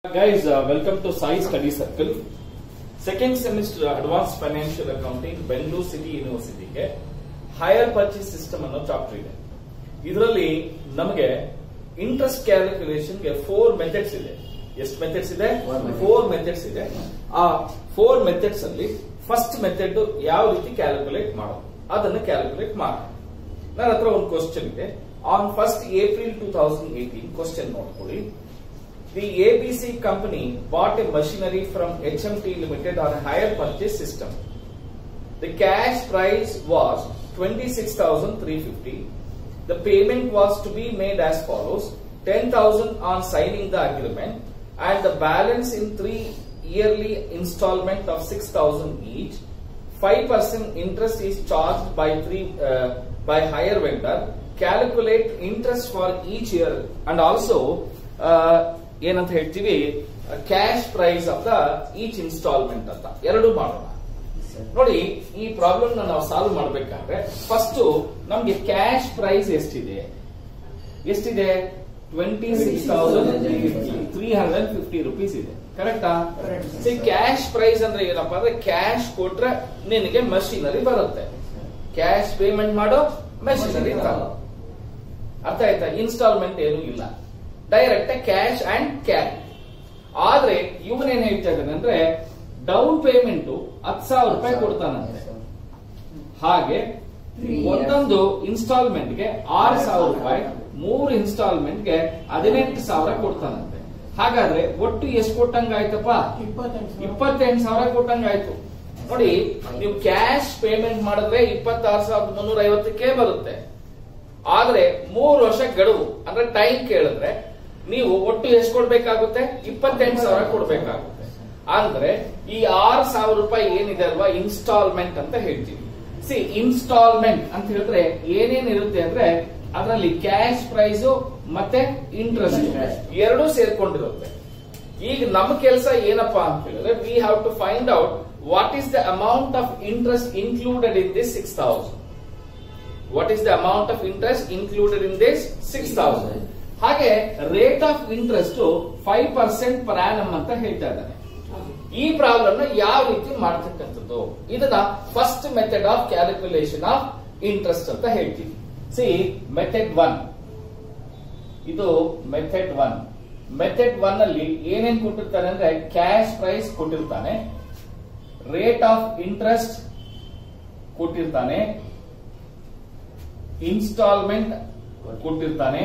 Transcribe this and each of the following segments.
Guys, uh, welcome to Sai Study Circle. Second semester advanced financial accounting Bengaluru city ಯೂನಿವರ್ಸಿಟಿಗೆ hire purchase system ಅನ್ನೋ chapter ಇದೆ ಇದರಲ್ಲಿ ನಮಗೆ interest ಕ್ಯಾಲ್ಕುಲೇಷನ್ಗೆ four methods ಇದೆ ಎಷ್ಟು ಮೆಥಡ್ಸ್ ಇದೆ Four methods. ಫೋರ್ ಮೆಥಡ್ಸ್ ಇದೆ ಆ ಫೋರ್ ಮೆಥಡ್ಸ್ ಅಲ್ಲಿ ಫಸ್ಟ್ ಮೆಥಡ್ ಯಾವ ರೀತಿ ಕ್ಯಾಲ್ಕುಲೇಟ್ ಮಾಡೋದು ಅದನ್ನು ಕ್ಯಾಲ್ಕುಲೇಟ್ ಮಾಡೋಣ ನನ್ನ ಹತ್ರ ಒಂದು ಕ್ವಶನ್ ಇದೆ on first April two thousand eighteen question ನೋಡ್ಕೊಳ್ಳಿ The ABC company bought a machinery from HMT Limited on a hire purchase system. The cash price was 26,350. The payment was to be made as follows 10,000 on signing the agreement and the balance in three yearly installment of 6,000 each. 5% interest is charged by three uh, by hire vendor. Calculate interest for each year and also uh, ಏನಂತ ಹೇಳ್ತೀವಿ cash price of the each instalment ಅಂತ ಎರಡು ಮಾಡೋಣ ನೋಡಿ ಈ problem ನಾವು solve ಮಾಡಬೇಕಾದ್ರೆ first ನಮ್ಗೆ ಕ್ಯಾಶ್ ಪ್ರೈಸ್ ಎಷ್ಟಿದೆ ಎಷ್ಟಿದೆ twenty six thousand three hundred fifty rupees ಇದೆ ಕರೆಕ್ಟಾ Correct. ಸಿ ಕ್ಯಾಶ್ ಪ್ರೈಸ್ ಅಂದ್ರೆ ಏನಪ್ಪಾ ಅಂದ್ರೆ ಕ್ಯಾಶ್ ಕೊಟ್ರೆ ನಿನಗೆ ಮಷಿನರಿ ಬರುತ್ತೆ ಕ್ಯಾಶ್ ಪೇಮೆಂಟ್ ಮಾಡೋ ಮಷಿನರಿ ತಗೋ ಅರ್ಥ ಆಯ್ತಾ ಇನ್ಸ್ಟಾಲ್ಮೆಂಟ್ ಏನು ಇಲ್ಲ ಡೈರೆಕ್ಟ್ ಕ್ಯಾಶ್ ಅಂಡ್ ಕ್ಯಾರಿ ಆದ್ರೆ ಇವನೇನ್ ಹೇಳ್ತಾ ಇದ್ದಾನೆ ಅಂದ್ರೆ ಡೌನ್ ಪೇಮೆಂಟ್ ಹತ್ತು ಸಾವಿರ ರೂಪಾಯಿ ಕೊಡ್ತಾನಂತೆ ಹಾಗೆ Three ಒಂದೊಂದು ಇನ್ಸ್ಟಾಲ್ಮೆಂಟ್ ಗೆ ಆರು ಸಾವಿರ ರೂಪಾಯಿ ಮೂರು ಇನ್ಸ್ಟಾಲ್ಮೆಂಟ್ ಗೆ ಹದಿನೆಂಟು ಸಾವಿರ ಕೊಡ್ತಾನಂತೆ ಹಾಗಾದ್ರೆ ಒಟ್ಟು ಎಷ್ಟು ಕೊಟ್ಟಂಗಾಯ್ತಪ್ಪ ಇಪ್ಪತ್ತೆಂಟು ಸಾವಿರ ಕೊಟ್ಟಂಗಾಯ್ತು ನೋಡಿ ನೀವು ಕ್ಯಾಶ್ ಪೇಮೆಂಟ್ ಮಾಡಿದ್ರೆ ಇಪ್ಪತ್ತಾರು ಸಾವಿರದ ಮುನ್ನೂರ ಐವತ್ತಕ್ಕೆ ಬರುತ್ತೆ ಆದ್ರೆ ಮೂರು ವರ್ಷ ಗಡುವು ಅಂದ್ರೆ ಟೈಮ್ ಕೇಳಿದ್ರೆ ನೀವು ಒಟ್ಟು ಎಷ್ಟು ಕೊಡ್ಬೇಕಾಗುತ್ತೆ ಇಪ್ಪತ್ತೆಂಟು ಸಾವಿರ ಕೊಡ್ಬೇಕಾಗುತ್ತೆ ಅಂದ್ರೆ ಈ ಆರು ಸಾವಿರ ರೂಪಾಯಿ ಏನಿದೆ ಅಲ್ವಾ ಇನ್ಸ್ಟಾಲ್ಮೆಂಟ್ ಅಂತ ಹೇಳ್ತೀವಿ ಸಿ ಇನ್ಸ್ಟಾಲ್ಮೆಂಟ್ ಅಂತ ಹೇಳಿದ್ರೆ ಏನೇನಿರುತ್ತೆ ಅಂದ್ರೆ ಅದರಲ್ಲಿ ಕ್ಯಾಶ್ ಪ್ರೈಸ್ ಮತ್ತೆ ಇಂಟ್ರೆಸ್ಟ್ Interest. ಎರಡೂ ಸೇರ್ಕೊಂಡಿರುತ್ತೆ ಈಗ ನಮ್ಮ ಕೆಲಸ ಏನಪ್ಪಾ ಅಂತ ಹೇಳಿದ್ರೆ we have to find out what is the amount of interest included in this six thousand what is the amount of interest included in this six thousand ಹಾಗೆ rate of interest five percent per annum ಅಂತ ಹೇಳ್ತಾ ಇದ್ದಾನೆ ಈ problem ನ ಯಾವ ರೀತಿ ಮಾಡ್ತಕ್ಕಂಥದ್ದು ಇದನ್ನ first method of calculation of interest ಅಂತ ಹೇಳ್ತೀವಿ ಸಿ ಮೆಥಡ್ ಒನ್ ಇದು ಮೆಥಡ್ ಒನ್ ಮೆಥಡ್ ಒನ್ ಅಲ್ಲಿ ಏನೇನ್ ಕೊಟ್ಟಿರ್ತಾನೆ ಅಂದ್ರೆ ಕ್ಯಾಶ್ ಪ್ರೈಸ್ ಕೊಟ್ಟಿರ್ತಾನೆ ರೇಟ್ ಆಫ್ ಇಂಟ್ರೆಸ್ಟ್ ಕೊಟ್ಟಿರ್ತಾನೆ ಇನ್ಸ್ಟಾಲ್ಮೆಂಟ್ ಕೊಟ್ಟಿರ್ತಾನೆ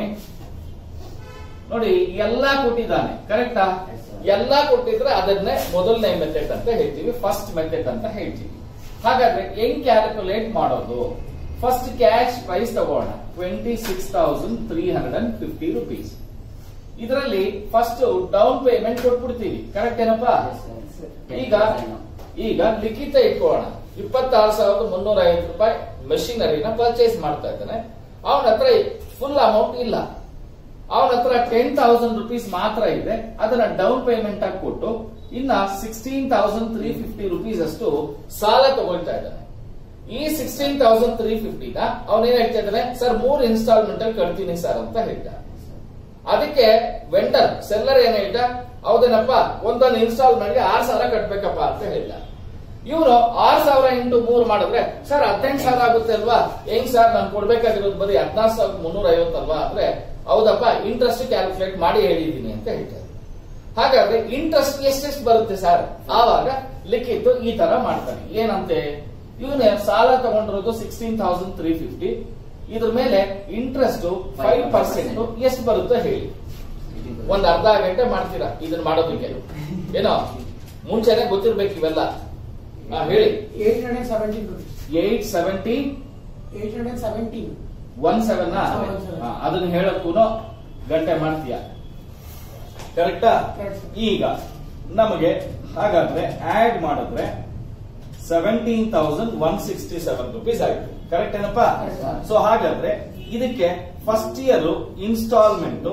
ನೋಡಿ ಎಲ್ಲಾ ಕೊಟ್ಟಿದ್ದಾನೆ ಕರೆಕ್ಟಾ Yes, sir. ಎಲ್ಲಾ ಕೊಟ್ಟಿದ್ರೆ ಅದನ್ನೇ ಮೊದಲನೇ ಮೆಥಡ್ ಅಂತ ಹೇಳ್ತೀವಿ ಫಸ್ಟ್ ಮೆಥಡ್ ಅಂತ ಹೇಳ್ತೀವಿ ಹಾಗಾದ್ರೆ ಹೆಂಗ್ ಕ್ಯಾಲ್ಕುಲೇಟ್ ಮಾಡೋದು ಫಸ್ಟ್ ಕ್ಯಾಶ್ ಪ್ರೈಸ್ ತಗೋಣ twenty six thousand three hundred and fifty rupees ಇದರಲ್ಲಿ ಫಸ್ಟ್ ಡೌನ್ ಪೇಮೆಂಟ್ ಕೊಟ್ಬಿಡ್ತೀವಿ ಕರೆಕ್ಟ್ ಏನಪ್ಪಾ ಈಗ ಈಗ ಲಿಖಿತ ಇಟ್ಕೊಳ್ಳೋಣ ಇಪ್ಪತ್ತಾರು ಸಾವಿರದ ಮುನ್ನೂರ ಐವತ್ತು ರೂಪಾಯಿ ಮೆಷಿನರಿನ ಪರ್ಚೇಸ್ ಮಾಡ್ತಾ ಇದ್ದಾನೆ ಅವನ ಹತ್ರ ಫುಲ್ ಅಮೌಂಟ್ ಇಲ್ಲ ಅವನ ಹತ್ರ ಟೆನ್ ತೌಸಂಡ್ ರುಪೀಸ್ ಮಾತ್ರ ಇದೆ ಅದನ್ನ ಡೌನ್ ಪೇಮೆಂಟ್ ಆಗಿ ಕೊಟ್ಟು ಇನ್ನ sixteen thousand three fifty rupees ಅಷ್ಟು ಸಾಲ ತಗೊಳ್ತಾ ಇದ್ದಾನೆ ಈ ಸಿಕ್ಸ್ಟೀನ್ ತೌಸಂಡ್ ತ್ರೀ ಫಿಫ್ಟಿನ ಅವನೇನ್ ಹೇಳ್ತಾ ಇದ್ದಾನೆ ಸರ್ ಮೂರ್ ಇನ್ಸ್ಟಾಲ್ಮೆಂಟ್ ಅಲ್ಲಿ ಕಟ್ತೀನಿ ಸರ್ ಅಂತ ಹೇಳ್ದ ಅದಕ್ಕೆ ವೆಂಡರ್ ಸೆಲ್ಲರ್ ಏನ್ ಹೇಳ್ದ ಹೌದೇನಪ್ಪ ಒಂದೊಂದು ಇನ್ಸ್ಟಾಲ್ಮೆಂಟ್ ಗೆ ಆರ್ ಸಾವಿರ ಕಟ್ಬೇಕಪ್ಪ ಅಂತ ಹೇಳ್ದ ಇವನು ಆರ್ ಸಾವಿರ ಇಂಟು ಮೂರು ಮಾಡಿದ್ರೆ ಸರ್ ಹದಿನೆಂಟು ಸಾವಿರ ಆಗುತ್ತೆ ಅಲ್ವಾ ಹೆಂಗ್ ಸರ್ ನಾನು ಕೊಡ್ಬೇಕಾಗಿರೋದು ಬರೀ ಹದಿನಾರು ಸಾವಿರದ ಮುನ್ನೂರ ಐವತ್ತಲ್ವಾ ಅಂದ್ರೆ ಹೌದಪ್ಪ ಇಂಟ್ರೆಸ್ಟ್ ಕ್ಯಾಲ್ಕುಲೇಟ್ ಮಾಡಿ ಹೇಳಿದೀನಿ ಅಂತ ಹೇಳ್ತಾರೆ ಹಾಗಾದ್ರೆ ಇಂಟ್ರೆಸ್ಟ್ ಎಷ್ಟೆಷ್ಟು ಬರುತ್ತೆ ಸರ್ ಆವಾಗ ಲಿಖಿತು ಈ ತರ ಮಾಡ್ತಾನೆ ಏನಂತೆ ಇವನೇ ಸಾಲ ತಗೊಂಡಿರೋದು ಸಿಕ್ಸ್ಟೀನ್ ತೌಸಂಡ್ ತ್ರೀ ಫಿಫ್ಟಿ ಇದ್ರ ಮೇಲೆ ಇಂಟ್ರೆಸ್ಟ್ ಫೈವ್ ಪರ್ಸೆಂಟ್ ಎಷ್ಟು ಬರುತ್ತೋ ಹೇಳಿ ಒಂದ್ ಅರ್ಧ ಗಂಟೆ ಮಾಡ್ತೀರಾ ಇದನ್ನ ಮಾಡೋದಕ್ಕೆ ಏನೋ ಮುಂಚೆನೆ ಗೊತ್ತಿರ್ಬೇಕು ಇವೆಲ್ಲ ಹಾ, ಹೇಳಿ eight hundred seventeen rupees eight seventy eight hundred seventeen one seven One seven. ಅದನ್ನ ಹೇಳಕ್ಕೂ ಗಂಟೆ ಮಾಡ್ತೀಯ ಕರೆಕ್ಟಾ Correct, sir. ಈಗ ನಮಗೆ ಹಾಗಾದ್ರೆ ಆಡ್ ಮಾಡಿದ್ರೆ seventeen thousand one sixty seven rupees ಆಯ್ತು ಕರೆಕ್ಟ್ ಏನಪ್ಪಾ Correct, sir. ಸೊ ಹಾಗಾದ್ರೆ ಇದಕ್ಕೆ ಫಸ್ಟ್ ಇಯರ್ ಇನ್ಸ್ಟಾಲ್ಮೆಂಟ್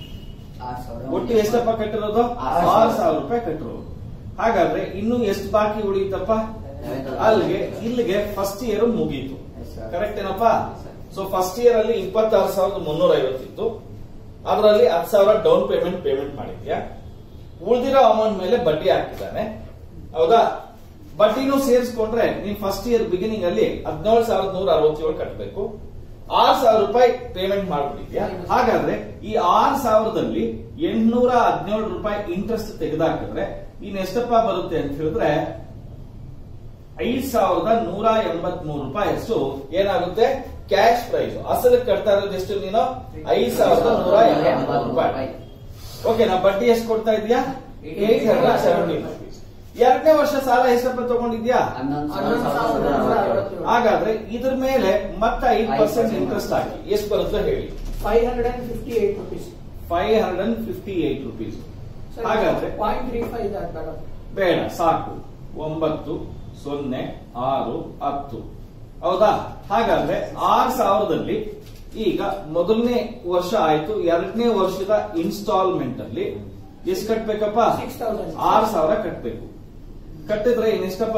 ಒಟ್ಟು ಎಷ್ಟಪ್ಪ ಕಟ್ಟಿರೋದು ಆರು ಆರು ಸಾವಿರ ರೂಪಾಯಿ ಕಟ್ಟಿರೋದು ಹಾಗಾದ್ರೆ ಇನ್ನು ಎಷ್ಟು ಬಾಕಿ ಉಳಿಯುತ್ತಪ್ಪ ಅಲ್ಲಿಗೆ ಇಲ್ಲಿಗೆ ಫಸ್ಟ್ ಇಯರ್ ಮುಗೀತು Yes, sir. ಕರೆಕ್ಟ್ ಏನಪ್ಪಾ Yes, sir. So first year ಅಲ್ಲಿ ಇಪ್ಪತ್ತಾರು ಸಾವಿರದ ಮುನ್ನೂರ ಐವತ್ತಿತ್ತು ಅದರಲ್ಲಿ ಹತ್ತು ಸಾವಿರ ಡೌನ್ ಪೇಮೆಂಟ್ ಪೇಮೆಂಟ್ ಮಾಡಿದ್ಯಾ ಉಳಿದಿರೋ ಅಮೌಂಟ್ ಮೇಲೆ ಬಡ್ಡಿ ಹಾಕಿದ್ದಾನೆ ಹೌದಾ ಬಡ್ಡಿನೂ ಸೇರಿಸ್ಕೊಂಡ್ರೆ ನೀನ್ ಫಸ್ಟ್ ಇಯರ್ ಬಿಗಿನಿಂಗ್ ಅಲ್ಲಿ ಹದಿನೇಳು ಸಾವಿರದ ನೂರ ಅರವತ್ತೇಳು ಕಟ್ಟಬೇಕು ಆರ್ ಸಾವಿರ ರೂಪಾಯಿ ಪೇಮೆಂಟ್ ಮಾಡ್ಬಿಟ್ಟಿದ್ಯಾ ಹಾಗಾದ್ರೆ ಈ ಆರ್ ಸಾವಿರದಲ್ಲಿ ಎಂಟ್ನೂರ ಹದಿನೇಳು ರೂಪಾಯಿ ಇಂಟ್ರೆಸ್ಟ್ ತೆಗೆದಾಕಿದ್ರೆ ಇನ್ ಎಷ್ಟಪ್ಪ ಬರುತ್ತೆ ಅಂತ ಹೇಳಿದ್ರೆ ಐದ್ ಸಾವಿರದ ನೂರ ಎಂಬತ್ ಮೂರು ರೂಪಾಯಿ ಅಷ್ಟು ಏನಾಗುತ್ತೆ ಕ್ಯಾಶ್ ಪ್ರೈಸ್ ಅಸಲು ಕಟ್ತಾ ಇರೋದು ಎಷ್ಟು ನೀನು ಐದ್ ಸಾವಿರದ ನೂರ ಎಂಬತ್ತು ರೂಪಾಯಿ ಓಕೆ ನಾ ಬಡ್ಡಿ ಎಷ್ಟು ಕೊಡ್ತಾ ಇದೀಯಾ ಏಟ್ ಹಂಡ್ರೆಡ್ ಸೆವೆಂಟಿ ರುಪೀಸ್ ಎರಡನೇ ವರ್ಷ ಸಾಲ ಎಷ್ಟಪ್ಪ ತಗೊಂಡಿದ್ಯಾ ಹನ್ನೊಂದು ಸಾವಿರದ ನೂರ ಅರವತ್ತೇಳು ಹಾಗಾದ್ರೆ ಇದ್ರ ಮೇಲೆ ಮತ್ತೆ ಐದು ಪರ್ಸೆಂಟ್ ಇಂಟ್ರೆಸ್ಟ್ ಹಾಕಿ ಎಷ್ಟು ಬರುತ್ತೆ ಹೇಳಿ five hundred and fifty eight rupees five hundred and fifty eight rupees ಹಾಗಾದ್ರೆ ಪಾಯಿಂಟ್ ತ್ರೀ ಫೈವ್ ಬೇಡ ಬೇಡ ಸಾಕು ಒಂಬತ್ತು ಸೊನ್ನೆ ಆರು ಹತ್ತು ಹೌದಾ ಹಾಗಾದ್ರೆ ಆರ್ ಸಾವಿರದಲ್ಲಿ ಈಗ ಮೊದಲನೇ ವರ್ಷ ಆಯ್ತು ಎರಡನೇ ವರ್ಷದ ಇನ್ಸ್ಟಾಲ್ಮೆಂಟ್ ಅಲ್ಲಿ ಎಷ್ಟು ಕಟ್ಬೇಕಪ್ಪ ಸಿಕ್ಸ್ ತೌಸಂಡ್ ಆರ್ ಸಾವಿರ ಕಟ್ಬೇಕು ಕಟ್ಟಿದ್ರೆ ಇನ್ನೆಷ್ಟಪ್ಪ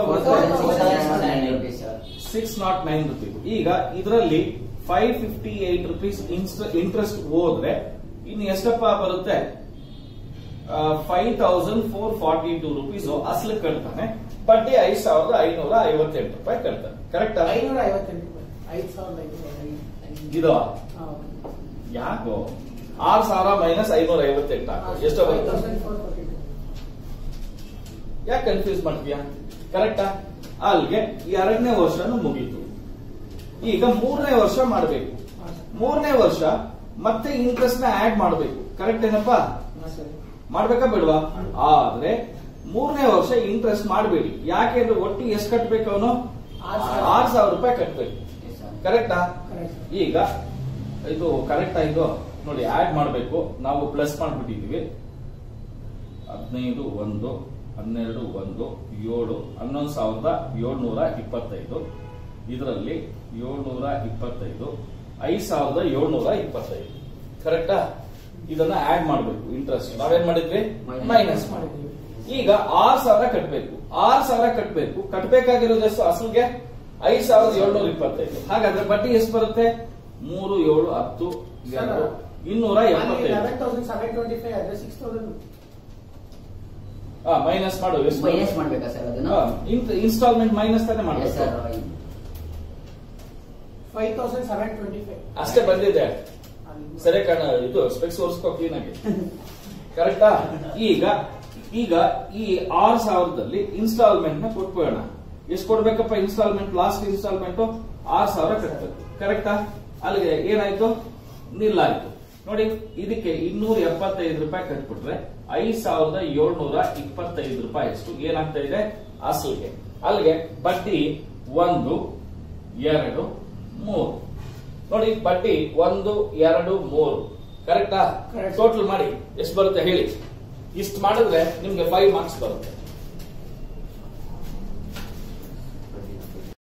ಸಿಕ್ಸ್ ನಾಟ್ ನೈನ್ ರುಪೀಸ್ ಈಗ ಇದರಲ್ಲಿ five fifty eight rupees interest ಹೋದ್ರೆ ಇನ್ನು ಎಷ್ಟಪ್ಪ ಬರುತ್ತೆ five thousand four forty two rupees ಅಸಲು ಕಟ್ತಾನೆ ಬಡ್ಡಿ ಐದ್ ಸಾವಿರದ ಐನೂರ ಐವತ್ತೆಂಟು ರೂಪಾಯಿ ಕಟ್ತಾನೆ ಕರೆಕ್ಟಾ ಐನೂರ ಐವತ್ತೆಂಟು ರೂಪಾಯಿ ಐದು ಸಾವಿರದ ಐನೂರ ಇದು ಯಾಕೋ ಆರ್ ಸಾವಿರ ಮೈನಸ್ ಐನೂರ ಐವತ್ತೆಂಟು ಹಾಕು ಎಷ್ಟು ಬರುತ್ತೆ ತೌಸಂಡ್ ಫೋರ್ ಫಾರ್ಟಿ ಟು ಯಾಕೆ ಕನ್ಫ್ಯೂಸ್ ಮಾಡ್ತೀಯಾ ಕರೆಕ್ಟಾ ಅಲ್ಲಿಗೆ ಎರಡನೇ ವರ್ಷನೂ ಮುಗೀತು ಈಗ ಮೂರನೇ ವರ್ಷ ಮಾಡಬೇಕು ಮೂರನೇ ವರ್ಷ ಮತ್ತೆ ಇಂಟ್ರೆಸ್ಟ್ ನ ಆಡ್ ಮಾಡಬೇಕು ಕರೆಕ್ಟ್ ಏನಪ್ಪಾ ಸರಿ ಮಾಡ್ಬೇಕಾ ಬೇಡವಾ ಆದ್ರೆ ಮೂರನೇ ವರ್ಷ ಇಂಟ್ರೆಸ್ಟ್ ಮಾಡಬೇಡಿ ಯಾಕೆಂದ್ರೆ ಒಟ್ಟು ಎಷ್ಟು ಕಟ್ಬೇಕು ಅವನು ಆರ್ ಸಾವಿರ. ಆರ್ ಸಾವಿರ ರೂಪಾಯಿ ಕಟ್ಬೇಕು ಕರೆಕ್ಟಾ ಕರೆಕ್ಟ್ ಈಗ ಇದು ಕರೆಕ್ಟ್ ಇದು ನೋಡಿ ಆಡ್ ಮಾಡಬೇಕು ನಾವು ಪ್ಲಸ್ ಮಾಡ್ಬಿಟ್ಟಿದೀವಿ ಹದಿನೈದು ಒಂದು ಹನ್ನೆರಡು ಒಂದು ಏಳು ಹನ್ನೊಂದು ಸಾವಿರದ ಏಳ್ನೂರ ಇಪ್ಪತ್ತೈದು ಇದರಲ್ಲಿ ಏಳ್ನೂರ ಇಪ್ಪತ್ತೈದು ಐದ್ ಸಾವಿರದ ಏಳ್ನೂರ ಇಪ್ಪತ್ತೈದು ಕರೆಕ್ಟಾ ಇದನ್ನ ಆಡ್ ಮಾಡಬೇಕು ಇಂಟ್ರೆಸ್ಟ್ ನಾವೇನ್ ಮಾಡಿದ್ವಿ Minus. ಮೈನಸ್ ಮಾಡಿದ್ವಿ ಈಗ ಆರ್ ಸಾವಿರ ಕಟ್ಬೇಕು ಆರ್ ಸಾವಿರ ಕಟ್ಬೇಕು ಕಟ್ಬೇಕಾಗಿರೋದು ಎಷ್ಟು ಅಸಲ್ಗೆ ಐದ್ ಸಾವಿರದ ಏಳ್ನೂರ ಇಪ್ಪತ್ತೈದು ಹಾಗಾದ್ರೆ ಬಡ್ಡಿ ಎಷ್ಟು ಬರುತ್ತೆ ಮೂರು ಏಳು ಹತ್ತು ಎರಡು ಇನ್ನೂರ ಎಪ್ಪತ್ತೈದು eleven thousand seven twenty five ಆದ್ರೆ ಸಿಕ್ಸ್ ತೌಸಂಡ್ ಮೈನಸ್ ಮಾಡು ಎಷ್ಟು ಮೈನಸ್ ಮಾಡ್ಬೇಕಾ ಸರ್ ಅದನ್ನು ಇನ್ಸ್ಟಾಲ್ಮೆಂಟ್ ಮೈನಸ್ ತಾನೇ ಎಸ್ ಮಾಡಬೇಕು sir five thousand seven twenty five ಅಷ್ಟೇ ಬಂದಿದೆ ಸರಿ ಕಣ ಇದು ಸ್ಪೆಕ್ಸ್ ಒರೆಸ್ಕೋ ಕ್ಲೀನ್ ಆಗಿ ಕರೆಕ್ಟಾ ಈಗ ಈಗ ಈ ಆರ್ ಸಾವಿರದಲ್ಲಿ ಇನ್ಸ್ಟಾಲ್ಮೆಂಟ್ ನ ಕೊಟ್ಬಿಡೋಣ ಎಷ್ಟು ಕೊಡ್ಬೇಕಪ್ಪ ಇನ್ಸ್ಟಾಲ್ಮೆಂಟ್ ಲಾಸ್ಟ್ ಇನ್ಸ್ಟಾಲ್ಮೆಂಟ್ ಆರ್ ಸಾವಿರ ಕಟ್ಬೇಕು ಕರೆಕ್ಟಾ ಅಲ್ಲಿಗೆ ಏನಾಯ್ತು ನಿಲ್ಲಾಯ್ತು ನೋಡಿ ಇದಕ್ಕೆ ಇನ್ನೂರ ಎಪ್ಪತ್ತೈದು ರೂಪಾಯಿ ಕಟ್ಬಿಟ್ರೆ ಐದ್ ಸಾವಿರದ ಏಳ್ನೂರ ಇಪ್ಪತ್ತೈದು ರೂಪಾಯಿ ಅಷ್ಟು ಏನಾಗ್ತಾ ಇದೆ ಅಸಲಿಗೆ ಅಲ್ಲಿಗೆ ಬಡ್ಡಿ ಒಂದು ಎರಡು ಮೂರು ನೋಡಿ ಬಡ್ಡಿ ಒಂದು ಎರಡು ಮೂರು ಕರೆಕ್ಟಾ Correct. ಟೋಟಲ್ ಮಾಡಿ ಎಷ್ಟು ಬರುತ್ತೆ ಹೇಳಿ ಇಷ್ಟು ಮಾಡಿದ್ರೆ ನಿಮ್ಗೆ ಫೈವ್ ಮಾರ್ಕ್ಸ್ ಬರುತ್ತೆ